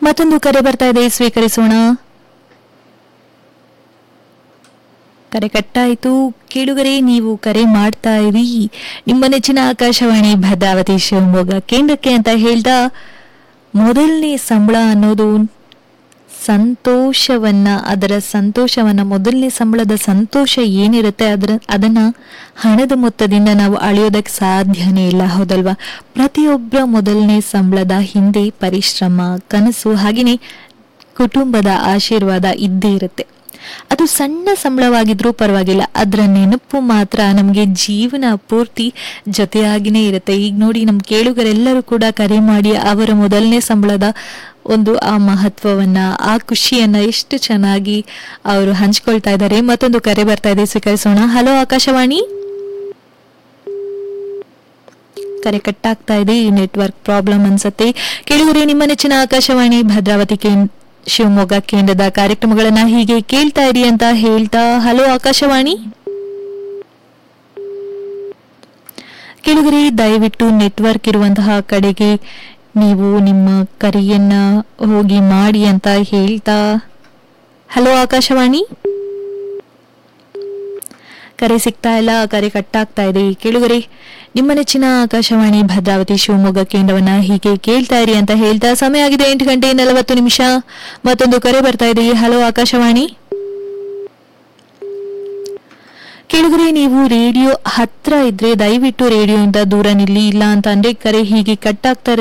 ಮತ್ತೊಂದು ಕರೆ ಬರ್ತಾ ಇದೆ ಸ್ವೀಕರಿಸೋಣ ಕರೆ ಕಟ್ಟಾಯಿತು ಕೇಳುಗರೆ ನೀವು ಕರೆ ಮಾಡ್ತಾ ಇರಿ ನಿಮ್ಮ ನೆಚ್ಚಿನ ಆಕಾಶವಾಣಿ ಭದ್ರಾವತಿ ಶಿವಮೊಗ್ಗ ಕೇಂದ್ರಕ್ಕೆ ಅಂತ ಹೇಳ್ದ ಮೊದಲನೇ ಸಂಬಳ ಅನ್ನೋದು ಸಂತೋಷವನ್ನ ಅದರ ಸಂತೋಷವನ್ನ ಮೊದಲನೇ ಸಂಬಳದ ಸಂತೋಷ ಏನಿರುತ್ತೆ ಅದರ ಅದನ್ನ ಹಣದ ಮೊತ್ತದಿಂದ ನಾವು ಅಳೆಯೋದಕ್ಕೆ ಸಾಧ್ಯನೇ ಇಲ್ಲ ಹೌದಲ್ವಾ ಪ್ರತಿಯೊಬ್ಬರ ಮೊದಲನೇ ಸಂಬಳದ ಹಿಂದೆ ಪರಿಶ್ರಮ ಕನಸು ಹಾಗೆಯೇ ಕುಟುಂಬದ ಆಶೀರ್ವಾದ ಇದ್ದೇ ಇರುತ್ತೆ ಅದು ಸಣ್ಣ ಸಂಬಳವಾಗಿದ್ರೂ ಪರವಾಗಿಲ್ಲ ಅದರ ನೆನಪು ಮಾತ್ರ ನಮಗೆ ಜೀವನ ಪೂರ್ತಿ ಜೊತೆಯಾಗಿನೇ ಇರುತ್ತೆ ಈಗ ನೋಡಿ ನಮ್ಮ ಕೇಳುಗರೆಲ್ಲರೂ ಕೂಡ ಕರೆ ಮಾಡಿ ಅವರ ಮೊದಲನೇ ಸಂಬಳದ ಒಂದು ಆ ಮಹತ್ವವನ್ನ ಆ ಖುಷಿಯನ್ನ ಎಷ್ಟು ಚೆನ್ನಾಗಿ ಅವರು ಹಂಚ್ಕೊಳ್ತಾ ಇದ್ದಾರೆ ಮತ್ತೊಂದು ಕರೆ ಬರ್ತಾ ಇದೆ ಸ್ವೀಕರಿಸೋಣ ಹಲೋ ಆಕಾಶವಾಣಿ ಕರೆ ಕಟ್ಟಾಗ್ತಾ ಇದೆ ಈ ನೆಟ್ವರ್ಕ್ ಪ್ರಾಬ್ಲಮ್ ಅನ್ಸತ್ತೆ ಕೇಳಿದರೆ ನಿಮ್ಮ ನೆಚ್ಚಿನ ಆಕಾಶವಾಣಿ ಭದ್ರಾವತಿ ಕೇಂದ್ರ ಶಿವಮೊಗ್ಗ ಕೇಂದ್ರದ ಕಾರ್ಯಕ್ರಮಗಳನ್ನ ಹೀಗೆ ಕೇಳ್ತಾ ಇರಿ ಅಂತ ಹೇಳ್ತಾ ಹಲೋ ಆಕಾಶವಾಣಿ ಕೇಳಿದರೆ ದಯವಿಟ್ಟು ನೆಟ್ವರ್ಕ್ ಇರುವಂತಹ ಕಡೆಗೆ ನೀವು ನಿಮ್ಮ ಕರೆಯನ್ನ ಹೋಗಿ ಮಾಡಿ ಅಂತ ಹೇಳ್ತಾ ಹಲೋ ಆಕಾಶವಾಣಿ ಕರೆ ಸಿಗ್ತಾ ಇಲ್ಲ ಕರೆ ಕಟ್ಟಾಗ್ತಾ ಇದೆ ಕೇಳುಗರೆ ನಿಮ್ಮ ನೆಚ್ಚಿನ ಆಕಾಶವಾಣಿ ಭದ್ರಾವತಿ ಶಿವಮೊಗ್ಗ ಕೇಂದ್ರವನ್ನ ಹೀಗೆ ಕೇಳ್ತಾ ಇರಿ ಅಂತ ಹೇಳ್ತಾ ಸಮಯ ಆಗಿದೆ ಎಂಟು ಗಂಟೆ ನಲವತ್ತು ನಿಮಿಷ ಮತ್ತೊಂದು ಕರೆ ಬರ್ತಾ ಇದೆ ಹಲೋ ಆಕಾಶವಾಣಿ ಕೇಳುಗರೆ ನೀವು ರೇಡಿಯೋ ಹತ್ರ ಇದ್ರೆ ದಯವಿಟ್ಟು ರೇಡಿಯೋಯಿಂದ ದೂರ ನಿಲ್ಲಿ ಇಲ್ಲ ಅಂತ ಅಂದ್ರೆ ಕರೆ ಹೀಗೆ ಕಟ್ಟಾಗ್ತಾ